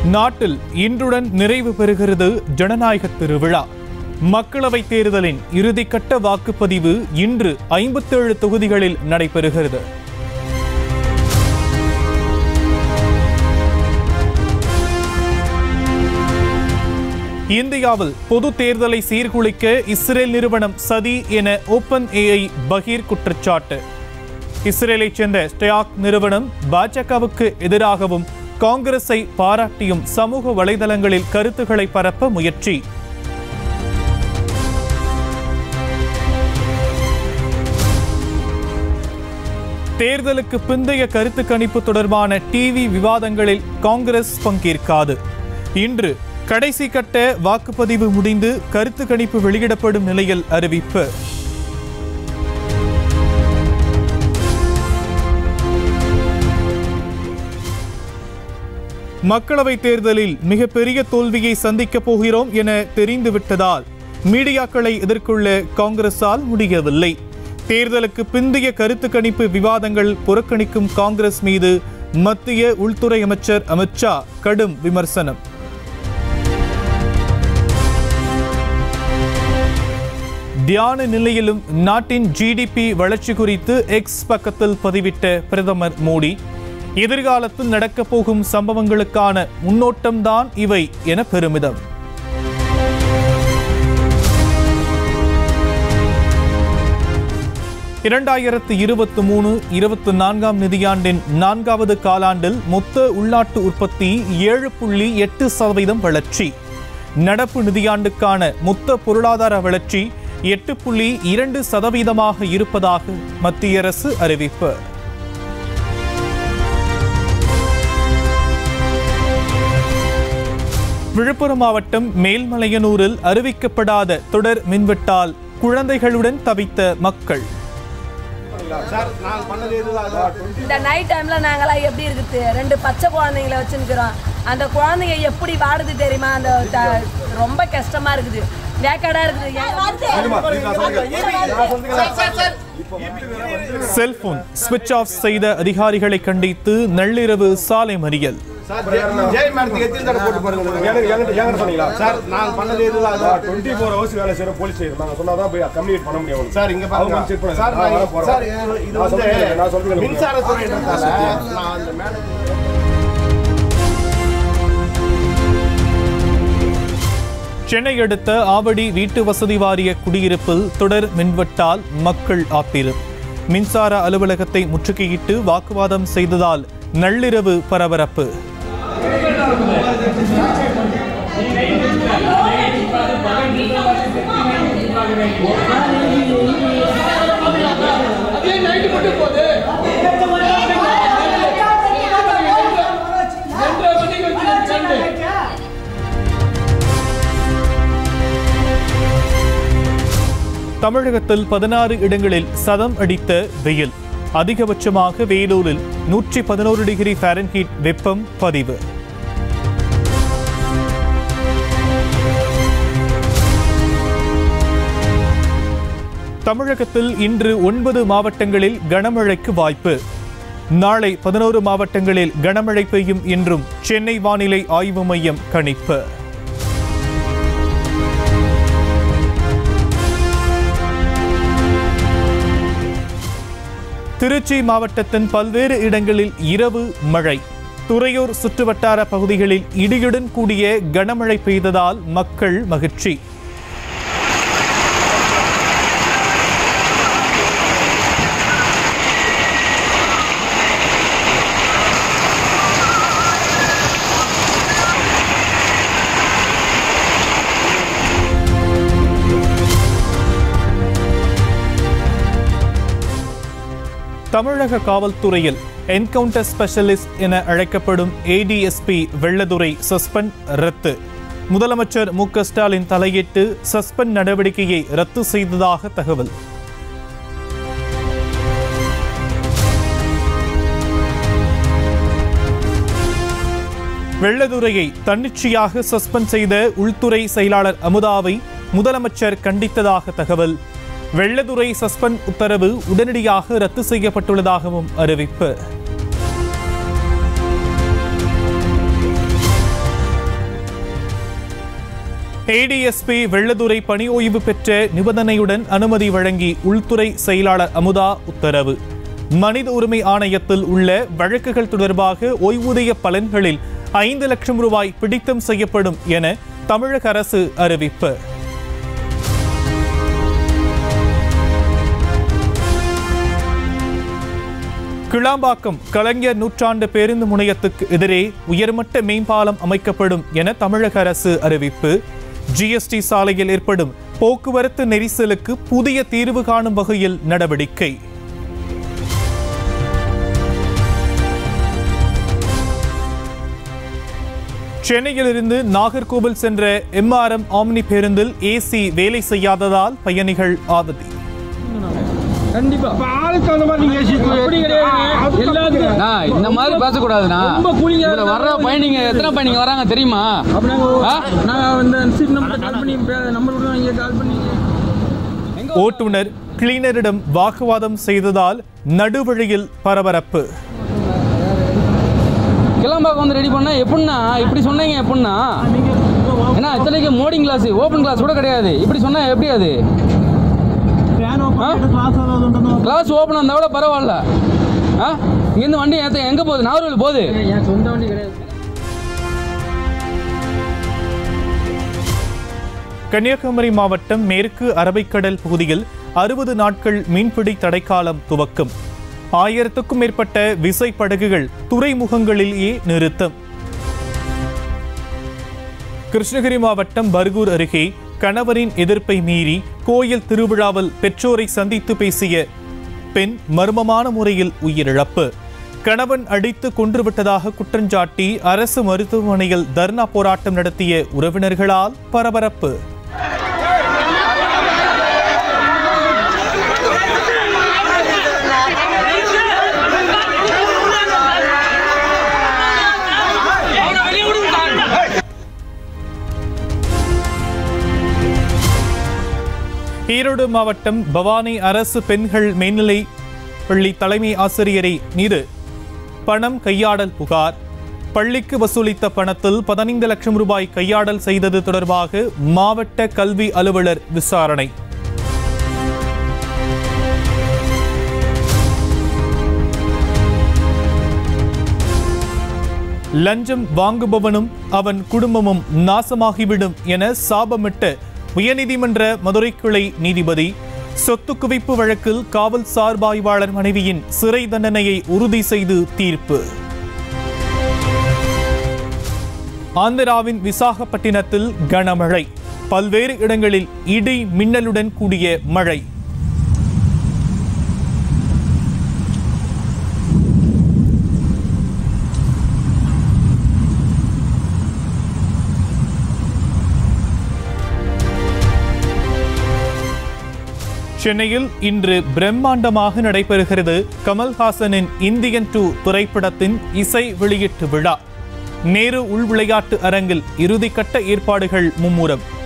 நாட்டில் இன்றுடன் நிறைவு பெறுகிறது ஜனநாயக திருவிழா மக்களவைத் தேர்தலின் இறுதிக்கட்ட வாக்குப்பதிவு இன்று ஐம்பத்தேழு தொகுதிகளில் நடைபெறுகிறது இந்தியாவில் பொது தேர்தலை சீர்குலைக்க இஸ்ரேல் நிறுவனம் சதி என ஓப்பன் ஏஐ பகீர் குற்றச்சாட்டு இஸ்ரேலைச் சேர்ந்த ஸ்டயாக் நிறுவனம் பாஜகவுக்கு எதிராகவும் காங்கிரஸை பாராட்டியும் சமூக வலைதளங்களில் கருத்துக்களை பரப்ப முயற்சி தேர்தலுக்கு பிந்தைய கருத்து கணிப்பு தொடர்பான டிவி விவாதங்களில் காங்கிரஸ் பங்கேற்காது இன்று கடைசி கட்ட வாக்குப்பதிவு முடிந்து கருத்து கணிப்பு வெளியிடப்படும் நிலையில் அறிவிப்பு மக்களவைத் தேர்தலில் மிகப்பெரிய தோல்வியை சந்திக்கப் போகிறோம் என தெரிந்துவிட்டதால் மீடியாக்களை எதிர்கொள்ள காங்கிரஸால் முடியவில்லை தேர்தலுக்கு பிந்தைய கருத்து கணிப்பு விவாதங்கள் புறக்கணிக்கும் காங்கிரஸ் மீது மத்திய உள்துறை அமைச்சர் அமித் ஷா கடும் விமர்சனம் தியான நிலையிலும் நாட்டின் ஜிடிபி வளர்ச்சி குறித்து எக்ஸ் பக்கத்தில் பதிவிட்ட பிரதமர் மோடி எதிர்காலத்தில் நடக்கப் போகும் சம்பவங்களுக்கான முன்னோட்டம்தான் இவை என பெருமிதம் இரண்டாயிரத்து இருபத்தி மூணு இருபத்தி நான்காம் நிதியாண்டின் நான்காவது காலாண்டில் மொத்த உள்நாட்டு உற்பத்தி ஏழு புள்ளி எட்டு சதவீதம் வளர்ச்சி நடப்பு நிதியாண்டுக்கான மொத்த பொருளாதார வளர்ச்சி எட்டு புள்ளி இரண்டு சதவீதமாக இருப்பதாக மத்திய அரசு அறிவிப்பு விழுப்புரம் மாவட்டம் மேல்மலையனூரில் அறிவிக்கப்படாத தொடர் மின்வெட்டால் குழந்தைகளுடன் தவித்த மக்கள் இந்த நைட் டைம்ல நாங்களாம் எப்படி இருக்குது ரெண்டு பச்சை குழந்தைங்கள வச்சுருக்கிறோம் அந்த குழந்தைங்க எப்படி வாடுது தெரியுமா அந்த த- ரொம்ப கஷ்டமா இருக்குது வேக்காடா இருக்குது செல்போன் சுவிட்ச் ஆஃப் செய்த அதிகாரிகளை கண்டித்து நள்ளிரவு சாலை மறியல் ஜெய் மேடத்துக்கு எத்தனை தடவை போட்டு பாருங்க எனக்கு என்கிட்ட என்கிட்ட சொன்னீங்களா சார் நான் பண்ணது இதுதான் அதான். டுவெண்ட்டி ஃபோர் ஹவர்ஸ் வேலை செய்யற போலீஸ் ஸ்டேஷன் நாங்க சொன்னாதான் போய் கம்யூனிகேட் பண்ண முடியும் உங்களுக்கு. சார் இங்க அவங்க பாருங்க செக் பண்ணுங்க சார் நான் வர நான் போறேன். சார் இது நான் வந்து சொல்றேன், நான் சொல்றேன் மின்சாரத்துறை நான் அந்த மேடம் சென்னை அடுத்த ஆவடி வீட்டு வசதி வாரிய குடியிருப்பில் தொடர் மின்வெட்டால் மக்கள் ஆத்திரம் மின்சார அலுவலகத்தை முற்றுகையிட்டு வாக்குவாதம் செய்ததால் நள்ளிரவு பரபரப்பு தமிழகத்தில் பதினாறு இடங்களில் சதம் அடித்த வெயில் அதிகபட்சமாக வேலூரில் நூற்றி பதினோரு டிகிரி ஃபாரன்ஹீட் வெப்பம் பதிவு தமிழகத்தில் இன்று ஒன்பது மாவட்டங்களில் கனமழைக்கு வாய்ப்பு நாளை பதினோரு மாவட்டங்களில் கனமழை பெய்யும் என்றும் சென்னை வானிலை ஆய்வு மையம் கணிப்பு திருச்சி மாவட்டத்தின் பல்வேறு இடங்களில் இரவு மழை துறையூர் சுற்றுவட்டார பகுதிகளில் இடியுடன் கூடிய கனமழை பெய்ததால் மக்கள் மகிழ்ச்சி தமிழக காவல்துறையில் என்கவுண்டர் ஸ்பெஷலிஸ்ட் என அழைக்கப்படும் ஏடிஎஸ்பி வெள்ளதுரை சஸ்பெண்ட் ரத்து முதலமைச்சர் மு க ஸ்டாலின் தலையிட்டு சஸ்பெண்ட் நடவடிக்கையை ரத்து செய்ததாக தகவல் வெள்ளதுரையை தன்னிச்சையாக சஸ்பெண்ட் செய்த உள்துறை செயலாளர் அமுதாவை முதலமைச்சர் கண்டித்ததாக தகவல் வெள்ளதுரை சஸ்பெண்ட் உத்தரவு உடனடியாக ரத்து செய்யப்பட்டுள்ளதாகவும் அறிவிப்பு ஏடிஎஸ்பி வெள்ளதுரை பணி ஓய்வு பெற்ற நிபந்தனையுடன் அனுமதி வழங்கி உள்துறை செயலாளர் அமுதா உத்தரவு மனித உரிமை ஆணையத்தில் உள்ள வழக்குகள் தொடர்பாக ஓய்வூதிய பலன்களில் ஐந்து லட்சம் ரூபாய் பிடித்தம் செய்யப்படும் என தமிழக அரசு அறிவிப்பு கிளாம்பாக்கம் கலைஞர் நூற்றாண்டு பேருந்து முனையத்துக்கு எதிரே உயர்மட்ட மேம்பாலம் அமைக்கப்படும் என தமிழக அரசு அறிவிப்பு ஜிஎஸ்டி சாலையில் ஏற்படும் போக்குவரத்து நெரிசலுக்கு புதிய தீர்வு காணும் வகையில் நடவடிக்கை சென்னையிலிருந்து நாகர்கோவில் சென்ற எம்ஆர்எம் ஆம்னி பேருந்தில் ஏசி வேலை செய்யாததால் பயணிகள் ஆவதி கண்டிப்பா ஆளுக்கு அந்த மாதிரி நீங்க அப்படி கிடையாது எல்லாத்துக்கும் நான் இந்த மாதிரி பேசக்கூடாதுண்ணா ரொம்ப கூலிங்கா இதுல வர்ற பயணிங்க எத்தனை பயணிங்க வராங்க தெரியுமா அப்ப நாங்க ஆ? நாங்க அந்த சீட் நம்பர் கால் பண்ணி நம்பர் கூட இங்க கால் பண்ணி ஓட்டுநர் கிளீனரிடம் வாக்குவாதம் செய்ததால் நடுவழியில் பரபரப்பு கிளம்பாக்கம் வந்து ரெடி பண்ணா எப்படின்னா இப்படி சொன்னீங்க எப்படின்னா ஏன்னா இத்தனைக்கு மோடிங் கிளாஸ் ஓப்பன் கிளாஸ் கூட கிடையாது இப்படி சொன்னா எப்படி அது கிளாஸ் ஓப்பன் இருந்தா கூட பரவாயில்ல ஆ இங்கேருந்து வண்டி ஏத்த எங்க போகுது நாகர்கோவில் போகுது என் சொந்த வண்டி கிடையாது கன்னியாகுமரி மாவட்டம் மேற்கு அரபிக்கடல் பகுதியில் அறுபது நாட்கள் மீன்பிடி தடைக்காலம் துவக்கம் ஆயிரத்துக்கும் மேற்பட்ட விசைப்படகுகள் துறைமுகங்களிலேயே நிறுத்தம் கிருஷ்ணகிரி மாவட்டம் பர்கூர் அருகே கணவரின் எதிர்ப்பை மீறி கோயில் திருவிழாவில் பெற்றோரை சந்தித்து பேசிய பெண் மர்மமான முறையில் உயிரிழப்பு கணவன் அடித்து கொன்றுவிட்டதாக குற்றஞ்சாட்டி அரசு மருத்துவமனையில் தர்ணா போராட்டம் நடத்திய உறவினர்களால் பரபரப்பு ஈரோடு மாவட்டம் பவானி அரசு பெண்கள் மேல்நிலை பள்ளி தலைமை ஆசிரியரை மீது பணம் கையாடல் புகார் பள்ளிக்கு வசூலித்த பணத்தில் பதினைந்து லட்சம் ரூபாய் கையாடல் செய்தது தொடர்பாக மாவட்ட கல்வி அலுவலர் விசாரணை லஞ்சம் வாங்குபவனும் அவன் குடும்பமும் நாசமாகிவிடும் என சாபமிட்ட உயர்நீதிமன்ற மதுரை கிளை நீதிபதி சொத்து குவிப்பு வழக்கில் காவல் சார்பாய்வாளர் மனைவியின் சிறை தண்டனையை உறுதி செய்து தீர்ப்பு ஆந்திராவின் விசாகப்பட்டினத்தில் கனமழை பல்வேறு இடங்களில் இடி மின்னலுடன் கூடிய மழை சென்னையில் இன்று பிரம்மாண்டமாக நடைபெறுகிறது கமல்ஹாசனின் இந்தியன் டூ திரைப்படத்தின் இசை வெளியீட்டு விழா நேரு உள் விளையாட்டு அரங்கில் இறுதிக்கட்ட ஏற்பாடுகள் மும்முரம்